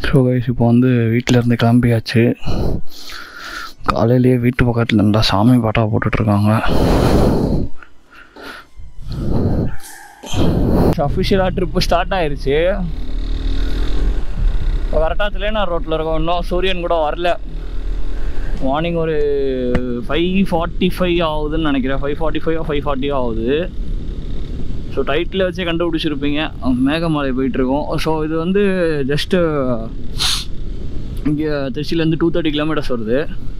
so guys இப்போ வந்து வீட்டில் இருந்து கிளம்பியாச்சு காலையிலேயே வீட்டு பக்கத்தில் இருந்தால் சாமி பாட்டா போட்டுட்ருக்காங்க அஃபிஷியலாக ட்ரிப்பு ஸ்டார்ட் ஆயிருச்சு இப்போ கரெக்டாக திலேனா ரோட்டில் இருக்கோம் இன்னும் சூரியன் கூட வரல மார்னிங் ஒரு ஃபைவ் ஃபார்ட்டி ஃபைவ் ஆகுதுன்னு நினைக்கிறேன் five forty five five forty ஆகுது ஸோ டைட்டில் வச்சே கண்டுபிடிச்சிருப்பீங்க மேகமலை போயிட்டுருக்கோம் ஸோ இது வந்து ஜஸ்ட்டு இங்கே திருச்சியிலேருந்து டூ தேர்ட்டி கிலோமீட்டர்ஸ் வருது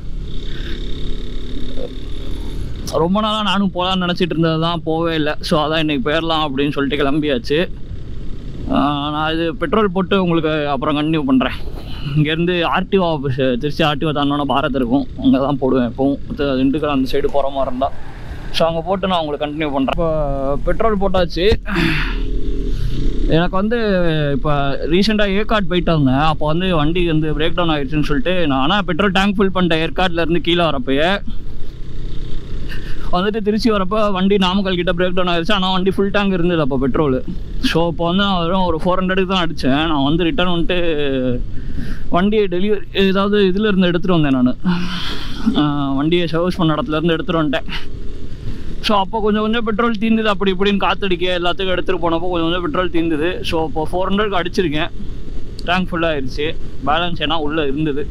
ரொம்ப நாளாக நானும் போகலான்னு நினச்சிட்டு இருந்தது தான் போவே இல்லை ஸோ அதான் இன்றைக்கி போயிடலாம் அப்படின்னு சொல்லிட்டு கிளம்பியாச்சு ஆஹ் நான் இது பெட்ரோல் போட்டு உங்களுக்கு அப்புறம் கண்டினியூ பண்ணுறேன் இங்கேருந்து ஆர்டிஓ ஆஃபீஸ் திருச்சி ஆர்டிஓ தாண்டோன்னா பாரத் இருக்கும் அங்கே தான் போடுவேன் எப்பவும் தி- திண்டுக்கல் அந்த சைடு போகிற மாதிரி இருந்தால் ஸோ அங்கே போட்டு நான் உங்களுக்கு கண்டினியூ பண்ணுறேன் இப்போ பெட்ரோல் போட்டாச்சு எனக்கு வந்து இப்போ ரீசெண்டாக ஏற்காடு போயிட்டு வந்தேன் அப்போ வந்து வண்டி வந்து பிரேக் டவுன் ஆயிடுச்சுன்னு சொல்லிட்டு நான் ஆனால் பெட்ரோல் டேங்க் ஃபில் பண்ணிட்டேன் ஏற்காடுலேருந்து கீழே வரப்போயே வந்துட்டு திருச்சி வரப்போ வண்டி நாமக்கல் கிட்ட பிரேக் டவுன் ஆயிடுச்சு ஆனால் வண்டி ஃபுல் டேங்க் இருந்தது அப்போ பெட்ரோல் ஸோ இப்போ வந்து நான் வெறும் ஒரு ஃபோர் ஹண்ட்ரடுக்கு தான் அடித்தேன் நான் வந்து ரிட்டர்ன் வந்துட்டு வண்டியை டெலிவரி ஏதாவது இதில் இருந்து எடுத்துகிட்டு வந்தேன் நான் வண்டியை சர்வீஸ் பண்ண இடத்துல இருந்து எடுத்துகிட்டு வந்துட்டேன் ஸோ அப்போ கொஞ்சம் கொஞ்சம் பெட்ரோல் தீர்ந்தது அப்படி இப்படின்னு காத்தடிக்க எல்லாத்துக்கும் எடுத்துகிட்டு போனப்போ கொஞ்சம் கொஞ்சம் பெட்ரோல் தீர்ந்தது ஸோ இப்போ ஃபோர் ஹண்ட்ரட்க்கு அடிச்சிருக்கேன் டேங்க் ஃபுல்லாக ஆயிடுச்சு பேலன்ஸ் ஏன்னா உள்ளே இருந்தது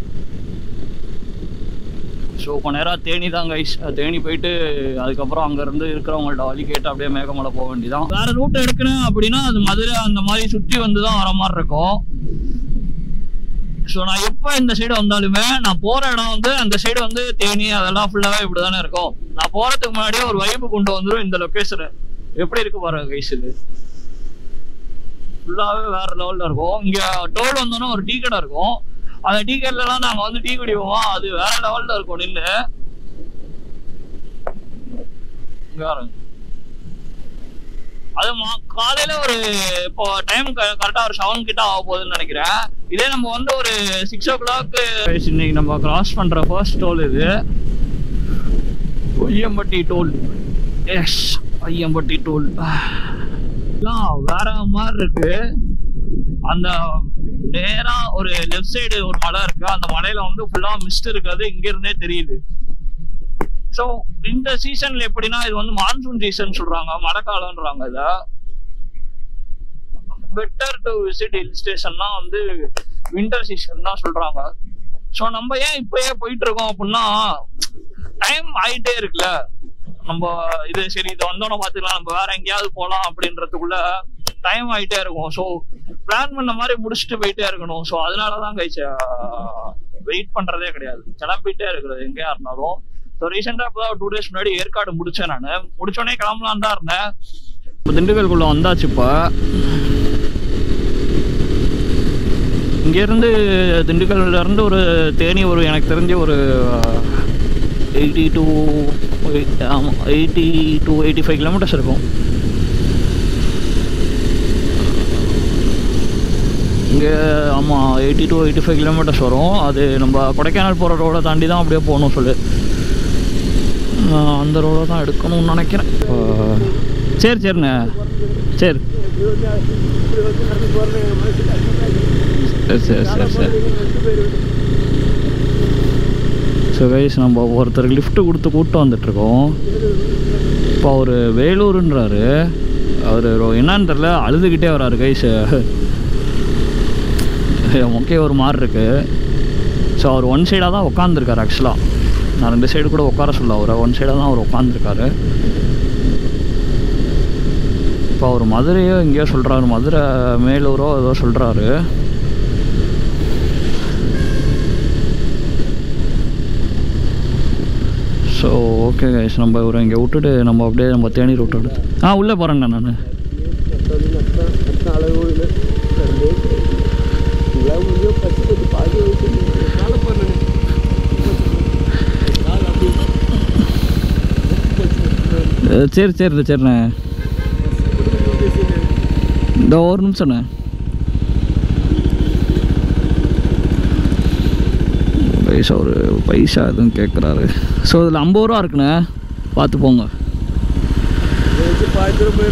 ஸோ கொஞ்ச நேரம் தேனி தான் கைஸ் தேனி போயிட்டு அதுக்கப்புறம் அங்கேருந்து இருக்கிறவங்கள்ட்ட வழி கேட்டு அப்படியே மேகமலை போக வேண்டியதான் வேறு ரூட் எடுக்கணும் அப்படின்னா அது மதுரை அந்த மாதிரி சுற்றி வந்து தான் வர மாதிரி இருக்கும் ஸோ நான் எப்போ இந்த சைடு வந்தாலுமே நான் போகிற இடம் வந்து அந்த சைடு வந்து தேனி அதெல்லாம் ஃபுல்லாகவே இப்படி தானே இருக்கும் நான் போகிறதுக்கு முன்னாடியே ஒரு வைப்பு கொண்டு வந்துடும் இந்த லொக்கேஷனு எப்படி இருக்கு பாருங்க கைஸ் இது ஃபுல்லாகவே வேற லெவலில் இருக்கும் இங்கே டோல் வந்தோன்னா ஒரு டீ கடை இருக்கும் அந்த டீ கடையிலலாம் நாங்கள் வந்து டீ குடிப்போம் அது வேற லெவலில் இருக்கும் நின்று இங்க பாருங்க அது மா- காலையில ஒரு இப்போ டைம் கரெக்டா ஒரு செவன் கிட்ட ஆக போகுதுன்னு நினைக்கிறேன் இதே நம்ம வந்து ஒரு சிக்ஸ் ஓ கிளாக் இன்னைக்கு நம்ம கிராஸ் பண்ற ஃபர்ஸ்ட் டோல் இது Ayyampatti toll yes Ayyampatti toll எல்லாம் வேற மாதிரி இருக்கு அந்த நேரா ஒரு லெஃப்ட் சைடு ஒரு மலை இருக்கு அந்த மலையில வந்து ஃபுல்லா மிஸ்ட் இருக்காது இங்க இருந்தே தெரியுது ஸோ இந்த சீசன்ல எப்படின்னா இது வந்து மான்சூன் சீசன் சொல்றாங்க மழைக்காலம்ன்றாங்க இத பெட்டர் டு விசிட் ஹில் ஸ்டேஷன்னா வந்து வின்டர் சீசன் தான் சொல்றாங்க ஸோ நம்ம ஏன் இப்பயே போயிட்டு இருக்கோம் அப்படின்னா டைம் ஆயிட்டே இருக்குல்ல நம்ம இது சரி இது வந்தோன்னு பார்த்துக்கலாம் நம்ம வேற எங்கேயாவது போகலாம் அப்படின்றதுக்குள்ள டைம் ஆயிட்டே இருக்கும் ஸோ பிளான் பண்ண மாதிரி முடிச்சுட்டு போயிட்டே இருக்கணும் ஸோ அதனால தான் கைச்ச வெயிட் பண்றதே கிடையாது கிளம்பிட்டே இருக்கிறது எங்கேயா இருந்தாலும் ஸோ ரீசெண்டாக இப்போ டூ டேஸ் முன்னாடி ஏற்காடு முடிச்சேன் நான் முடிச்சோடனே கிளம்பலான் தான் இருந்தேன் இப்போ திண்டுக்கல்குள்ள வந்தாச்சு இப்போ இங்கேருந்து திண்டுக்கல்ல இருந்து ஒரு தேனி ஒரு எனக்கு தெரிஞ்ச ஒரு எயிட்டி டு ஆமாம் eighty two eighty five kilometres இருக்கும் இங்கே ஆமாம் eighty two eighty five kilometres வரும் அது நம்ம கொடைக்கானல் போகிற ரோடை தாண்டி தான் அப்படியே போகணும் சொல்லு ஆஹ் அந்த ரோடை தான் எடுக்கணும்னு நினைக்கிறேன் ஆஹ் சரி சரிண்ணே சரி சரி சரி சரி சரி ஸோ கைஸ் நம்ம ஒருத்தருக்கு லிஃப்ட் கொடுத்து கூப்பிட்டு வந்துட்ருக்கோம் இப்போ அவர் வேலூருன்றாரு அவர் என்னன்னு தெரில அழுதுகிட்டே வராரு கைஸ் மொக்கே ஒரு மாதிரி இருக்கு ஸோ அவர் ஒன் சைடாக தான் உட்காந்துருக்காரு ஆக்சுவலாக நான் ரெண்டு சைடு கூட உட்கார சொல்ல அவரை ஒன் சைடாக தான் அவர் உட்காந்துருக்காரு இப்போ அவர் மதுரையோ எங்கேயோ சொல்கிறாரு மதுரை மேலூரோ ஏதோ சொல்கிறாரு ஸோ ஓகே கைஸ் நம்ம இவரை இங்கே விட்டுட்டு நம்ம அப்படியே நம்ம தேனி ரூட் எடுத்து ஆ உள்ளே போகிறேண்ணா நான் சரி சரி சரிண்ணே இந்த ஒரு நிமிஷம்ண்ணே பைசா ஒரு பைசா எதுவும் கேட்குறாரு ஸோ இதில் ஐம்பது ரூபா இருக்குண்ணே பார்த்து போங்க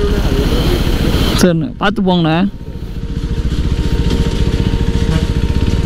சரிண்ணே பார்த்து போங்கண்ணே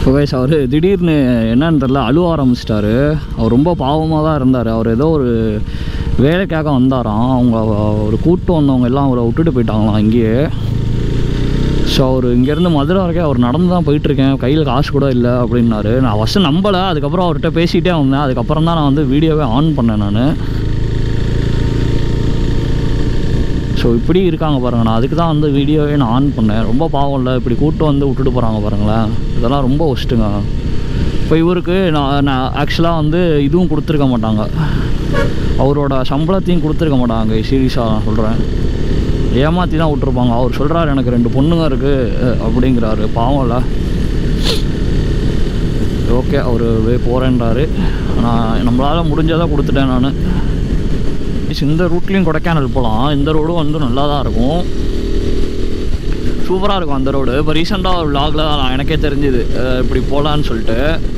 ஸோ கைஸ் அவர் திடீர்னு என்னன்னு தெரில அழுவ ஆரம்பிச்சிட்டாரு அவர் ரொம்ப பாவமாக தான் இருந்தார் அவர் ஏதோ ஒரு வேலைக்காக வந்தாராம் அவங்க ஒரு கூட்டு வந்தவங்க எல்லாம் அவரை விட்டுட்டு போயிட்டாங்களாம் இங்கேயே ஸோ அவர் இங்கேருந்து மதுரை வரைக்கும் அவர் நடந்து தான் போயிட்டுருக்கேன் கையில் காசு கூட இல்லை அப்படின்னாரு நான் ஃபஸ்ட்டு நம்பலை அதுக்கப்புறம் அவர்கிட்ட பேசிகிட்டே வந்தேன் அதுக்கப்புறம் தான் நான் வந்து வீடியோவே ஆன் பண்ணேன் நான் ஸோ இப்படி இருக்காங்க பாருங்க நான் அதுக்கு தான் வந்து வீடியோவே நான் ஆன் பண்ணேன் ரொம்ப பாவம் இல்லை இப்படி கூட்டு வந்து விட்டுட்டு போகிறாங்க பாருங்களேன் இதெல்லாம் ரொம்ப ஒஸ்ட்டுங்க இப்போ இவருக்கு நான் நான் ஆக்சுவலாக வந்து இதுவும் கொடுத்துருக்க மாட்டாங்க அவரோட சம்பளத்தையும் கொடுத்துருக்க மாட்டாங்க சீரியஸாக நான் சொல்கிறேன் ஏமாற்றி தான் விட்ருப்பாங்க அவர் சொல்கிறாரு எனக்கு ரெண்டு பொண்ணுங்க இருக்குது அப்படிங்கிறாரு பாவம் இல்லை ஓகே அவர் போகிறேன்றாரு நான் நம்மளால் முடிஞ்சதை கொடுத்துட்டேன் நான் இந்த ரூட்லேயும் கொடைக்கானல் போகலாம் இந்த ரோடும் வந்து நல்லா தான் இருக்கும் சூப்பராக இருக்கும் அந்த ரோடு இப்போ ரீசெண்டாக ஒரு vlogல தான் நான் எனக்கே தெரிஞ்சுது அஹ் இப்படி போகலான்னு சொல்லிட்டு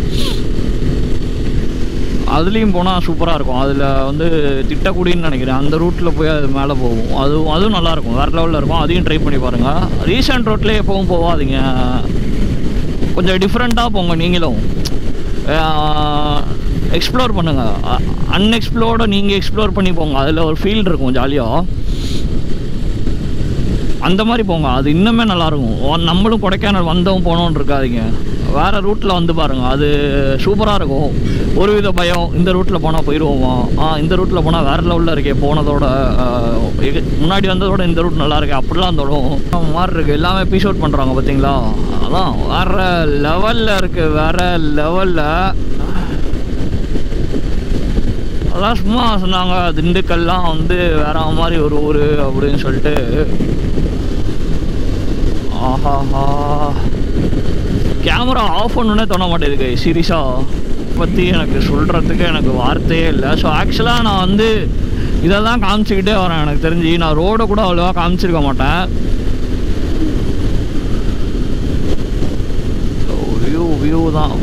அதுலேயும் போனால் சூப்பராக இருக்கும் அதில் வந்து திட்டக்குடின்னு நினைக்கிறேன் அந்த ரூட்டில் போய் அது மேலே போகும் அதுவும் அதுவும் நல்லாயிருக்கும் வேறு லெவலில் இருக்கும் அதையும் ட்ரை பண்ணி பாருங்கள் ரீசெண்ட் ரோட்லேயே எப்பவும் போகாதீங்க கொஞ்சம் டிஃப்ரெண்ட்டாக போங்க நீங்களும் எக்ஸ்ப்ளோர் பண்ணுங்கள் அன்எக்ஸ்ப்ளோர்டை நீங்கள் எக்ஸ்ப்ளோர் பண்ணி போங்க அதில் ஒரு ஃபீல்டு இருக்கும் ஜாலியாக அந்த மாதிரி போங்க அது இன்னுமே நல்லாயிருக்கும் நம்மளும் கொடைக்கானல் வந்தோம் போனோன்னு இருக்காதீங்க வேறு ரூட்டில் வந்து பாருங்கள் அது சூப்பராக இருக்கும் ஒரு வித பயம் இந்த ரூட்டில் போனால் போயிடுவோமா ஆ இந்த ரூட்டில் போனால் வேறு லெவலில் இருக்கே போனதோட ஆ, இது- முன்னாடி வந்ததோட இந்த ரூட் நல்லா இருக்கு அப்படிலாம் தோணும் மாதிரி இருக்குது எல்லாமே பீஸ் அவுட் பண்ணுறாங்க பார்த்தீங்களா அதான் வேறு லெவலில் இருக்குது வேறு லெவலில் அதான் சும்மா சொன்னாங்க திண்டுக்கல்லாம் வந்து வேற மாதிரி ஒரு ஊர் அப்படின்னு சொல்லிட்டு ஆஹாஹா கேமரா ஆஃப் பண்ணணுன்னே தோண மாட்டேங்குது சீரியஸாக பற்றி எனக்கு சொல்கிறதுக்கு எனக்கு வார்த்தையே இல்லை ஸோ ஆக்சுவலாக நான் வந்து இதெல்லாம் காமிச்சிக்கிட்டே வரேன் எனக்கு தெரிஞ்சு நான் ரோடை கூட அவ்வளோவா காமிச்சிருக்க மாட்டேன் வியூ வியூ தான்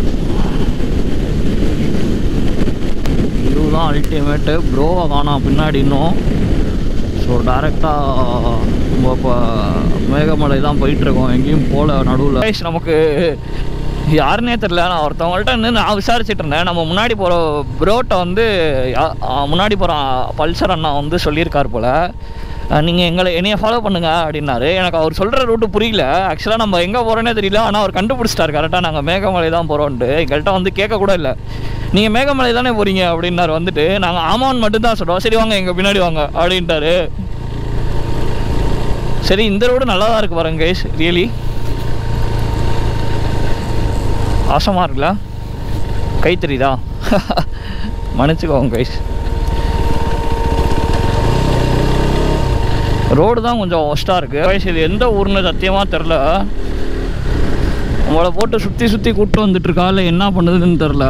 வியூ தான் அல்டிமேட்டு ப்ரோவை காணோம் பின்னாடி இன்னும் ஸோ டேரெக்டாக நம்ம இப்போ மேகமலை தான் போயிட்டுருக்கோம் எங்கேயும் போகல நடுவில் நமக்கு யாருன்னே தெரில நான் ஒருத்தவங்கள்ட்ட வந்து நான் விசாரிச்சுட்டு இருந்தேன் நம்ம முன்னாடி போகிற ப்ரோட்டை வந்து யா- ஆ, முன்னாடி போகிற பல்சர் அண்ணா வந்து சொல்லியிருக்கார் போல் நீங்கள் எங்களை என்னைய ஃபாலோ பண்ணுங்க அப்படின்னாரு எனக்கு அவர் சொல்கிற ரூட்டு புரியல ஆக்சுவலாக நம்ம எங்கே போகிறோன்னே தெரியல ஆனால் அவர் கண்டுபிடிச்சிட்டார் கரெக்டாக நாங்கள் மேகமலை தான் போகிறோன்ட்டு எங்கள்கிட்ட வந்து கேட்க கூட இல்லை நீங்கள் மேகமலை தானே போகிறீங்க அப்படின்னாரு வந்துட்டு நாங்கள் ஆமான்னு மட்டும்தான் சொல்கிறோம் சரி வாங்க எங்கள் பின்னாடி வாங்க அப்படின்ட்டாரு சரி இந்த ரோடு நல்லா தான் இருக்கு பாருங்க கைஸ் ரியலி ஆசமாக இருக்குல்ல கை தெரியுதா மன்னிச்சுக்கோங்க கைஸ் ரோடு தான் கொஞ்சம் ஒஸ்ட்டாக இருக்குது கைஸ் இது எந்த ஊர்னு சத்தியமாக தெரில நம்மளை போட்டு சுற்றி சுற்றி கூப்பிட்டு வந்துட்டு இருக்கா இல்லை என்ன பண்ணுதுன்னு தெரில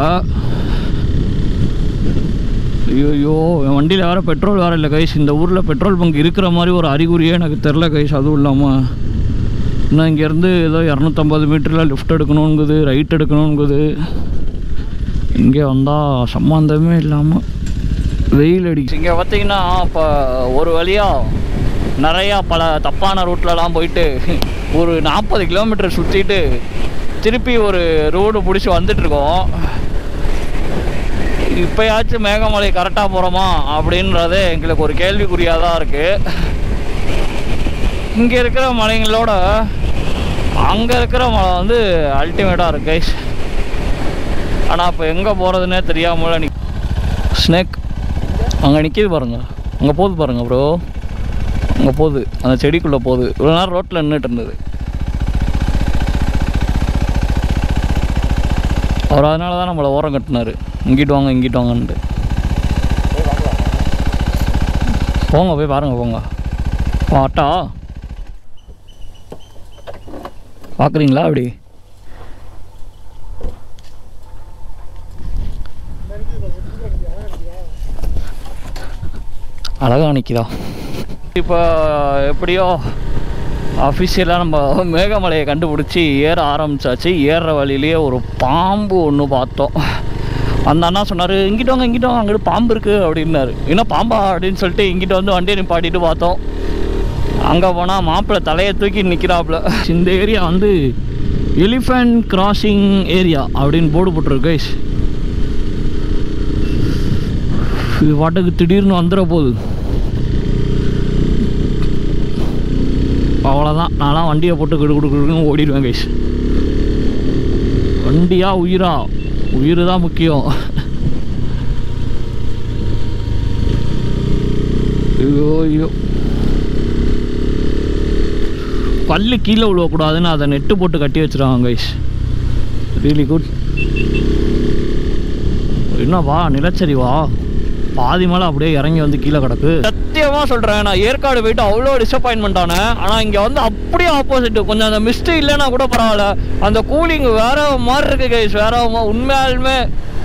ஐயோ என் வண்டியில் வேறு பெட்ரோல் வேறு இல்லை கைஸ் இந்த ஊரில் பெட்ரோல் பங்க் இருக்கிற மாதிரி ஒரு அறிகுறியே எனக்கு தெரில கைஸ் அதுவும் இல்லாமல் இன்னும் இங்கேருந்து ஏதோ இரநூத்தம்பது மீட்டரில் லெஃப்ட் எடுக்கணுங்குது ரைட் எடுக்கணுங்குது இங்கே வந்தால் சம்மந்தமே இல்லாமல் வெயில் அடிக்குது இங்கே பார்த்தீங்கன்னா இப்போ ஒரு வழியாக நிறையா பல தப்பான ரூட்லலாம் போயிட்டு ஒரு நாற்பது கிலோமீட்டர் சுற்றிட்டு திருப்பி ஒரு ரோடு பிடிச்சி வந்துட்டுருக்கோம் இப்போயாச்சும் மேகமலை கரெக்டாக போகிறோமா அப்படின்றது எங்களுக்கு ஒரு கேள்விக்குறியாக தான் இருக்குது இங்கே இருக்கிற மலைங்களோட அங்கே இருக்கிற மலை வந்து அல்டிமேட்டாக இருக்கு கைஸ் ஆனால் இப்போ எங்கே போகிறதுனே தெரியாமல் நி ஸ்னேக் அங்கே நிற்கிது பாருங்க அங்கே போகுது பாருங்க ப்ரோ அங்கே போகுது அந்த செடிக்குள்ளே போகுது இவ்வளோ நேரம் ரோட்டில் நின்றுட்டு இருந்தது அவர் அதனால தான் நம்மளை ஓரம் கட்டினார் இங்கிட்டு வாங்க இங்கிட்டு வாங்கன்ட்டு போங்க போய் பாருங்க போங்க ஆட்டா பார்க்குறீங்களா அப்படி அழகா நிற்கிதா இப்போ எப்படியோ அஃபிஷியலாக நம்ம மேகமலையை கண்டுபிடிச்சி ஏற ஆரம்பிச்சாச்சு ஏறுற வழியிலேயே ஒரு பாம்பு ஒன்று பார்த்தோம் அந்த அண்ணா சொன்னார் இங்கிட்ட வாங்க இங்கிட்ட வாங்க அங்கிட்டு பாம்பு இருக்குது அப்படின்னாரு என்ன பாம்பா அப்படின்னு சொல்லிட்டு இங்கிட்ட வந்து வண்டியை நிப்பாட்டிட்டு பார்த்தோம் அங்கே போனால் மாப்பிள்ளை தலையை தூக்கி நிற்கிறாப்புல இந்த ஏரியா வந்து எலிஃபண்ட் கிராசிங் ஏரியா அப்படின்னு போர்டு போட்டிருக்கு கைஸ் இது பாட்டுக்கு திடீர்னு வந்துட போகுது அவ்வளோதான் நான்லாம் வண்டியை போட்டு கிடு கிடு கிடுன்னு ஓடிடுவேன் கைஸ் வண்டியா உயிரா உயிர் தான் முக்கியம் ஐயோ ஐயோ பல்லு கீழே விழுவக்கூடாதுன்னு அதை நெட்டு போட்டு கட்டி வச்சிருக்காங்க கைஸ் ரியலி குட் என்னவா நிலச்சரிவா பாதி மேலே அப்படியே இறங்கி வந்து கீழே கிடக்கு சத்தியமாக சொல்கிறேன் நான் ஏற்காடு போயிட்டு அவ்வளோ டிசப்பாயின்மெண்ட் ஆனேன் ஆனால் இங்கே வந்து அப்படியே ஆப்போசிட் கொஞ்சம் அந்த மிஸ்ட் இல்லைன்னா கூட பரவாயில்ல அந்த கூலிங் வேற மாதிரி இருக்கு கைஸ் வேற மா- உண்மையாலுமே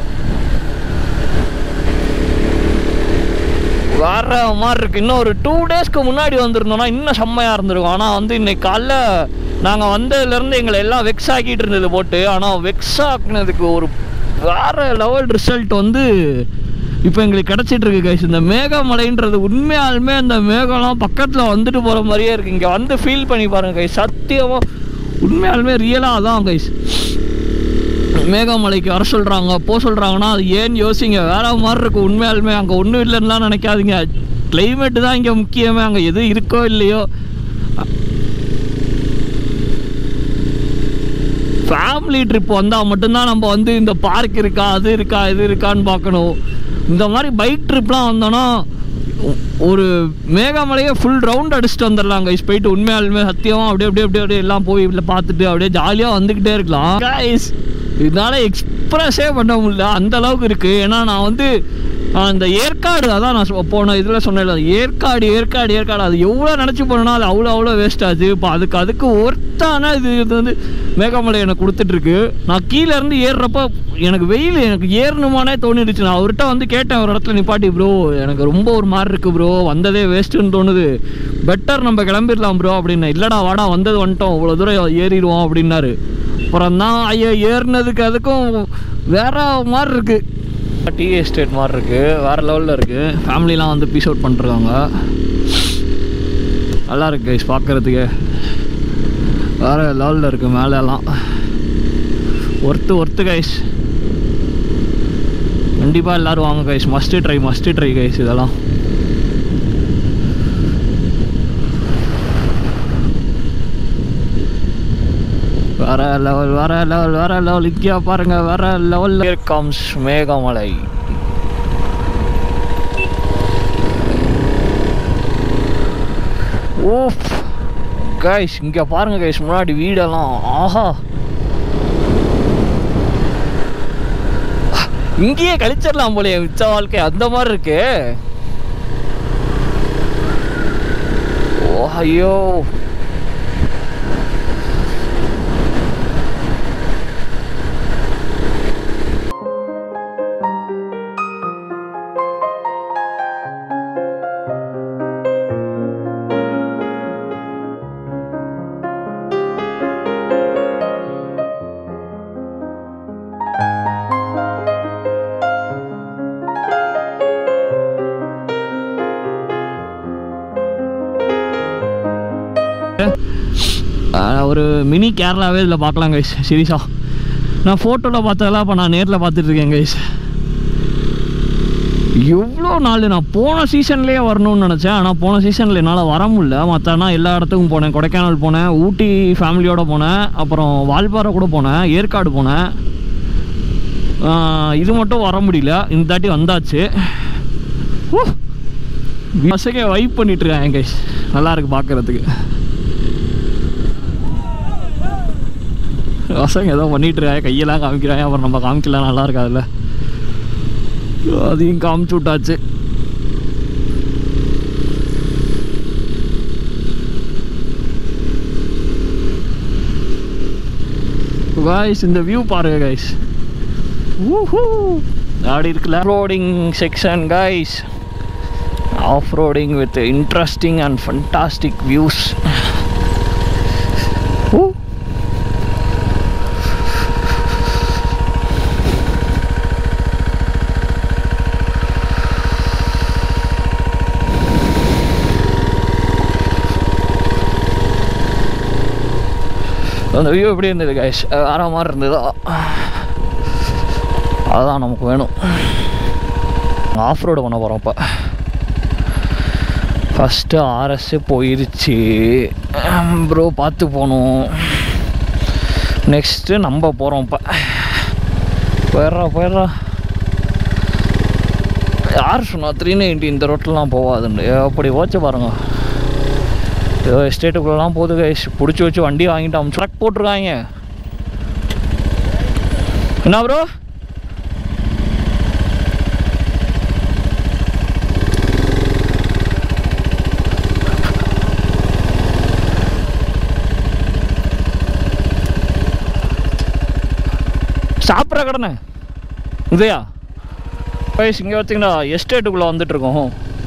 வேற மாதிரி இருக்கு இன்னும் ஒரு டூ டேஸ்க்கு முன்னாடி வந்திருந்தோம்னா இன்னும் செம்மையாக இருந்திருக்கும் ஆனால் வந்து இன்னைக்கு காலைல நாங்கள் வந்ததுலேருந்து எங்களை எல்லாம் வெக்ஸ் ஆக்கிட்டு இருந்தது போட்டு ஆனால் வெக்ஸ் ஆக்குனதுக்கு ஒரு வேற லெவல் ரிசல்ட் வந்து இப்போ எங்களுக்கு கிடச்சிட்டு இருக்கு கைஸ் இந்த மேகமலைன்றது உண்மையாலுமே அந்த மேகம்லாம் பக்கத்தில் வந்துட்டு போகிற மாதிரியே இருக்கு இங்கே வந்து ஃபீல் பண்ணி பாருங்க கைஸ் சத்தியமாக உண்மையாலுமே ரியலாக அதான் கைஸ் மேகமலைக்கு வர சொல்கிறாங்க போக சொல்கிறாங்கன்னா அது ஏன்னு யோசிங்க வேற மாதிரி இருக்கும் உண்மையாலுமே அங்கே ஒன்றும் இல்லைன்னுலாம் நினைக்காதீங்க கிளைமேட்டு தான் இங்கே முக்கியமே அங்கே எது இருக்கோ இல்லையோ ஃபேமிலி ட்ரிப் வந்தால் மட்டும்தான் நம்ம வந்து இந்த பார்க் இருக்கா அது இருக்கா இது இருக்கான்னு பார்க்கணும் இந்த மாதிரி பைக் ட்ரிப்லாம் வந்தோன்னா ஒ- ஒரு மேகமலையே ஃபுல் ரவுண்ட் அடிச்சுட்டு வந்துடலாம் கைஸ் போயிட்டு உண்மையாலுமே சத்தியமாக அப்படியே அப்படியே அப்படியே அப்படியே எல்லாம் போய் இல்லை பார்த்துட்டு அப்படியே ஜாலியாக வந்துக்கிட்டே இருக்கலாம் கைஸ் இதனால எக்ஸ்ப்ரெஸ்ஸே பண்ண முடியல அந்த அளவுக்கு இருக்குது ஏன்னா நான் வந்து ஆஹ், இந்த ஏற்காடு அதான் நான் சொ- போன இதில் சொன்னேன்ல ஏற்காடு ஏற்காடு ஏற்காடு அது எவ்வளோ நினச்சி போனோன்னா அது அவ்வளோ அவ்வளோ வேஸ்ட் ஆச்சு இப்போ அதுக்கு அதுக்கு ஒர்த்தான இது இது வந்து மேகமலை எனக்கு கொடுத்துட்ருக்கு நான் கீழே இருந்து ஏறுறப்ப எனக்கு வெயில் எனக்கு ஏறணுமானே தோணிடுச்சு நான் அவர்கிட்ட வந்து கேட்டேன் ஒரு இடத்துல நிப்பாட்டி ப்ரோ எனக்கு ரொம்ப ஒரு மாதிரி இருக்குது ப்ரோ வந்ததே வேஸ்ட்டுன்னு தோணுது பெட்டர் நம்ம கிளம்பிடலாம் ப்ரோ அப்படின்னு இல்லைடா வாடா வந்தது வந்துட்டோம் இவ்வளோ தூரம் ஏறிடுவோம் அப்படின்னாரு அப்புறம் தான் ஐயா ஏறினதுக்கு அதுக்கும் வேற மாதிரி இருக்குது டீ எஸ்டேட் மாதிரி இருக்குது வேறு லெவலில் இருக்குது ஃபேமிலிலாம் வந்து பீஸ் அவுட் பண்ணிருக்காங்க நல்லா இருக்கு கைஸ் பார்க்குறதுக்கு வேறு லெவலில் இருக்குது மேலெல்லாம் ஒர்த்து ஒர்த்து கைஸ் கண்டிப்பாக எல்லோரும் வாங்க guys must try must try guys இதெல்லாம் வேற லெவல் வேற லெவல் வேற லெவல் இங்கேயா பாருங்க வேற level comes Meghamalai of guys இங்கே பாருங்க கைஸ் முன்னாடி வீடெல்லாம் ஆஹா இங்கேயே கழிச்சிடலாம் போலயே மிச்ச வாழ்க்கை அந்த மாதிரி இருக்கு ஓ ஐயோ ஆஹ் ஒரு மினி கேரளாவே இதில் பார்க்கலாம் கைஸ் சீரியஸா நான் ஃபோட்டோவில் பார்த்ததெல்லாம் இப்போ நான் நேரில் பார்த்துட்டு இருக்கேன் கைஸ் எவ்வளோ நாள் நான் போன சீசன்லேயே வரணும்னு நினச்சேன் ஆனால் போன சீசனில் என்னால் வர முடியல மற்றனா எல்லா இடத்துக்கும் போனேன் கொடைக்கானல் போனேன் ஊட்டி ஃபேமிலியோடு போனேன் அப்புறம் வால்பாறை கூட போனேன் ஏற்காடு போனேன் ஆஹ் இது மட்டும் வர முடியல இந்த தாட்டி வந்தாச்சு பசங்க வைப் பண்ணிட்டு இருக்காங்க கைஸ் நல்லா இருக்கு பார்க்கறதுக்கு பசங்க ஏதோ பண்ணிட்டு இருக்காங்க கையெல்லாம் காமிக்கிறாங்க அப்புறம் நம்ம காமிக்கலாம் நல்லா இருக்காதுல்ல அதையும் காமிச்சு விட்டாச்சு காய்ஸ் இந்த வியூ பாருங்க கைஸ் அப்படி இருக்குல்ல roading section guys off roading with interesting and fantastic views அந்த வியூ எப்படி இருந்தது கைஸ் வேற மாதிரி இருந்ததா அதுதான் நமக்கு வேணும் ஆஃப் ரோடு பண்ண போகிறோம் இப்போ ஃபஸ்ட்டு ஆர்எஸ்ஸு போயிருச்சு ப்ரோ பார்த்து போகணும் நெக்ஸ்ட்டு நம்ம போகிறோம் இப்போ போயிடுறா போயிடுறா யார் சொன்னா த்ரீ நைன்ட்டி இந்த ரோட்லலாம் போகாதுண்டு அப்படி ஓச்சு பாருங்க ஏதோ எஸ்டேட்டுக்குள்ளலாம் போகுது கைஸ் பிடிச்சி வச்சு வண்டி வாங்கிட்டு அவங்க ட்ரக் போட்டிருக்காங்க என்ன ப்ரோ சாப்பிட்ற கடனை உதயா கைஸ் இங்கே பார்த்தீங்கன்னா எஸ்டேட்டுக்குள்ளே வந்துட்டுருக்கோம்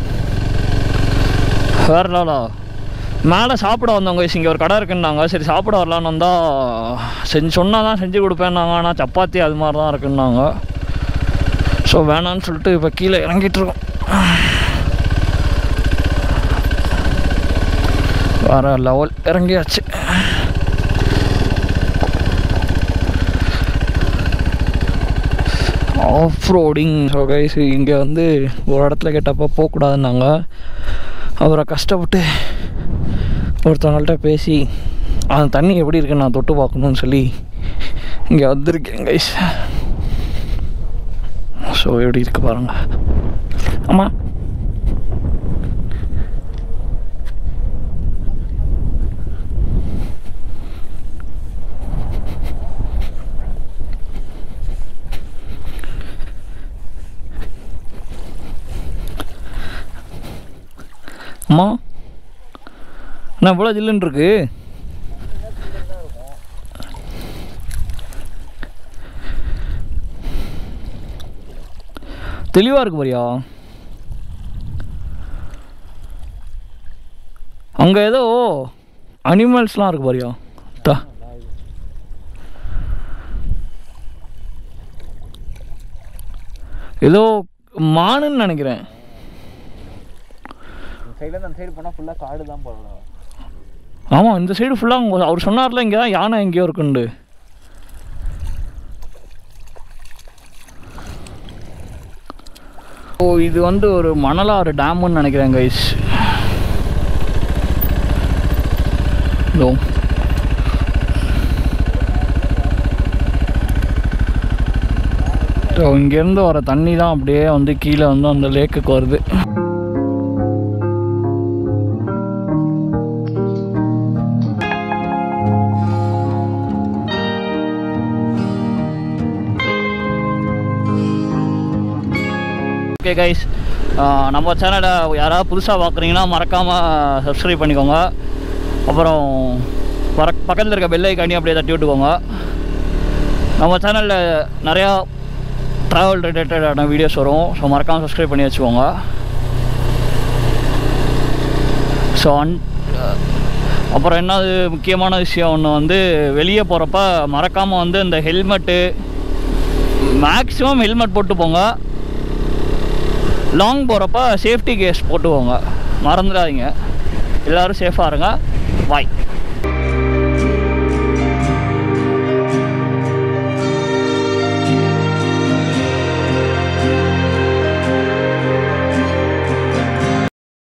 வேறு நாளா மேலே சாப்பிட வந்தவங்க guys, இங்கே ஒரு கடை இருக்குன்னாங்க சரி சாப்பிட வரலான்னு வந்தால் செஞ்சு சொன்னால் தான் செஞ்சு கொடுப்பேன்னாங்க ஆனால் சப்பாத்தி அது மாதிரி தான் இருக்குன்னாங்க ஸோ வேணான்னு சொல்லிட்டு இப்போ கீழே இறங்கிட்டு இருக்கோம் வேறு லெவல் இறங்கியாச்சு ஆஃப் ரோடிங் ஸோ கைஸ் இங்கே வந்து ஒரு இடத்துல கேட்டப்போ போகக்கூடாதுன்னாங்க அவரை கஷ்டப்பட்டு ஒருத்தவங்கள்ட்ட பேசி அந்த தண்ணி எப்படி இருக்குன்னு நான் தொட்டு பார்க்கணுன்னு சொல்லி இங்கே வந்திருக்கேன் கைஸ் ஸோ எப்படி இருக்கு பாருங்க ஆமாம் அம்மா என்ன இவ்வளோ ஜில்லுன்னு இருக்கு தெளிவாக இருக்கு பாரியா அங்கே ஏதோ அனிமல்ஸ்லாம் இருக்கு பாரியா தா ஏதோ மானுன்னு நினைக்கிறேன் சைடில் அந்த சைடு போனால் ஃபுல்லாக காடு தான் போடலாம் ஆமாம் இந்த சைடு ஃபுல்லாக அவர் சொன்னார்ல இங்கே தான் யானை எங்கேயோ இருக்குண்டு ஓ இது வந்து ஒரு மணலாறு டேம்னு நினைக்கிறேன் கைஸ் இதோ ஸோ இங்கேருந்து வர தண்ணி தான் அப்படியே வந்து கீழே வந்து அந்த லேக்குக்கு வருது ஓகே கைஸ் நம்ம சேனலை யாராவது புதுசாக பார்க்குறீங்கன்னா மறக்காமல் சப்ஸ்கிரைப் பண்ணிக்கோங்க அப்புறம் வர பக்கத்தில் இருக்க பெல் ஐக்கானி அப்படியே தட்டி விட்டுக்கோங்க நம்ம சேனலில் நிறையா ட்ராவல் ரிலேட்டடான வீடியோஸ் வரும் ஸோ மறக்காமல் சப்ஸ்கிரைப் பண்ணி வச்சுக்கோங்க ஸோ அன் அப்புறம் என்னது முக்கியமான விஷயம் ஒன்று வந்து வெளியே போகிறப்ப மறக்காமல் வந்து இந்த ஹெல்மெட்டு மேக்ஸிமம் ஹெல்மெட் போட்டு போங்க லாங் போகிறப்ப சேஃப்டி கேஸ் போட்டு போங்க மறந்துடாதீங்க எல்லோரும் சேஃபாக இருங்க பாய்